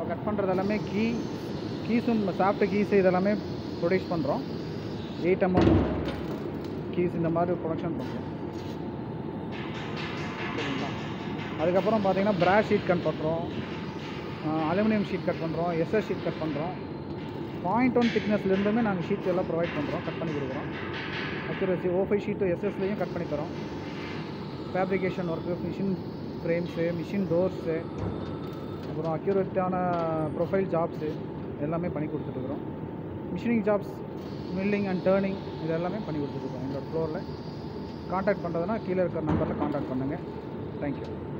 cut பண்ணுறது எல்லாமே key கீஸும் சாஃப்ட் கீஸ் இதெல்லாமே ப்ரொடியூஸ் பண்ணுறோம் எயிட் எம்எம் கீஸ் இந்த மாதிரி ப்ரொடக்ஷன் பண்ணுறோம் சரிங்களா அதுக்கப்புறம் பார்த்தீங்கன்னா பிராஷ் ஷீட் கட் பண்ணுறோம் அலுமினியம் ஷீட் கட் பண்ணுறோம் எஸ்எஸ் ஷீட் கட் பண்ணுறோம் பாயிண்ட் ஒன் திக்னஸ்லேருந்துமே நாங்கள் ஷீட் எல்லாம் ப்ரொவைட் பண்ணுறோம் கட் பண்ணி கொடுக்குறோம் அக்யூரசி ஓ ஃபைவ் ஷீட்டு எஸ்எஸ்லேயும் கட் பண்ணி தரோம் fabrication work machine frames machine doors அப்புறம் அக்யூரேட்டான ப்ரொஃபைல் ஜாப்ஸு எல்லாமே பண்ணி கொடுத்துட்ருக்குறோம் machining jobs milling and turning இது எல்லாமே பண்ணி கொடுத்துட்ருக்கோம் எங்களோட ஃப்ளோரில் காண்டாக்ட் பண்ணுறதுனா கீழே இருக்கிற நம்பரில் காண்டாக்ட் பண்ணுங்கள் தேங்க்யூ